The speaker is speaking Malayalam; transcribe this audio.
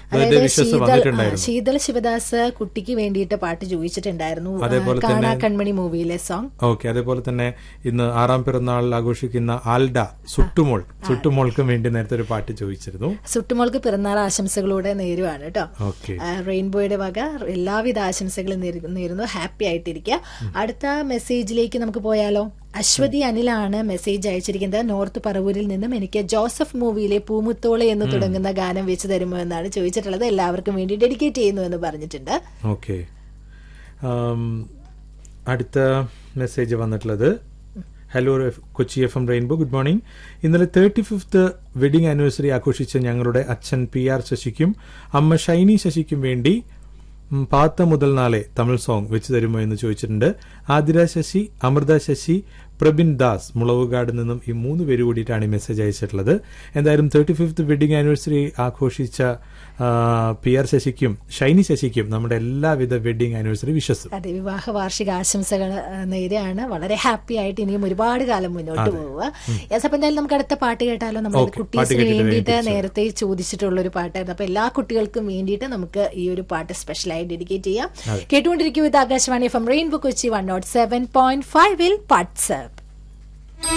ബർത്ത്ഡേ വിഷസ് ശീതൾ ആ, വന്നിട്ടുണ്ടായിരുന്നു ശീതൾ ശിവദാസ് കുട്ടിക്ക് വേണ്ടിയിട്ട് പാട്ട് ചോദിച്ചിട്ടുണ്ടായിരുന്നു ആ, അതേപോലെ കാണാ തന്നെ- കൺമണി മൂവിയിലെ സോങ് ഓക്കെ അതേപോലെ തന്നെ ഇന്ന് ആറാം പിറന്നാൾ ആഘോഷിക്കുന്ന ആൽഡ സുട്ടുമോൾ സുട്ടുമോൾക്കും വേണ്ടി നേരത്തെ ഒരു പാട്ട് ചോദിച്ചിരുന്നു സുട്ടുമോൾക്ക് പിറന്നാൾ ആശംസകളോടെ നേരുവാണ് കേട്ടോ ഓക്കെ ആ, റെയിൻബോയുടെ വക എല്ലാവിധ ആശംസകളും നേരു- നേരുന്നു ഹാപ്പി ആയിട്ടിരിക്കുക അടുത്ത മെസ്സേജിലേക്ക് നമുക്ക് പോയാലോ അശ്വതി അനിലാണ് മെസ്സേജ് അയച്ചിരിക്കുന്നത് നോർത്ത് പറവൂരിൽ നിന്നും എനിക്ക് ജോസഫ് മൂവിയിലെ പൂമുത്തോളെ എന്ന് തുടങ്ങുന്ന ഗാനം വെച്ച് തരുമോ എന്നാണ് ചോദിച്ചിട്ടുള്ളത് എല്ലാവർക്കും വേണ്ടി ഡെഡിക്കേറ്റ് ചെയ്യുന്നു എന്ന് പറഞ്ഞിട്ടുണ്ട് ഓക്കെ അടുത്ത മെസ്സേജ് വന്നിട്ടുള്ളത് hello F- Kochi F M rainbow good morning ഇന്നലെ തേർട്ടി ഫിഫ്ത്ത് വെഡിങ് ആനിവേഴ്സറി ആഘോഷിച്ച ഞങ്ങളുടെ അച്ഛൻ പി ആർ ശശിക്കും അമ്മ ഷൈനി ശശിക്കും വേണ്ടി ഉം, പാത്ത മുതൽ നാളെ തമിഴ് സോങ് വെച്ച് തരുമോ എന്ന് ചോദിച്ചിട്ടുണ്ട് ആതിര ശശി അമൃത ശശി പ്രബിൻ ദാസ് മുളവുകാട് നിന്നും ഈ മൂന്ന് പേര് കൂടിയിട്ടാണ് ഈ മെസ്സേജ് അയച്ചിട്ടുള്ളത് എന്തായാലും തേർട്ടി ഫിഫ്ത്ത് വെഡിങ് ആനിവേഴ്സറി ആഘോഷിച്ച ആ, പി ആർ ശശിക്കും ഷൈനി ശശിക്കും നമ്മുടെ എല്ലാവിധ വെഡിങ് ആനിവേഴ്സറി വിശ്വസും അതെ വിവാഹ വാർഷിക ആശംസകൾ ആ, നേരെയാണ് വളരെ ഹാപ്പി ആയിട്ട് ഇനിയും ഒരുപാട് കാലം മുന്നോട്ട് പോവുക യെസ് അപ്പൊ എന്തായാലും നമുക്ക് അടുത്ത പാട്ട് കേട്ടാലോ നമ്മൾ Okay, പാട്ട് കുട്ടീസിന് കേട്ടിട്ട് വേണ്ടിയിട്ട് വേഗം നേരത്തെ ചോദിച്ചിട്ടുള്ള ഒരു പാട്ടായിരുന്നു അപ്പൊ എല്ലാ കുട്ടികൾക്കും വേണ്ടിയിട്ട് നമുക്ക് ഈ ഒരു പാട്ട് സ്പെഷ്യലായി ഡെഡിക്കേറ്റ് ചെയ്യാം കേട്ടുകൊണ്ടിരിക്കും ഇത് Akashvani from rainbow Kochi one nought seven point ഫൈവിൽ പാട്ട് സെവൻ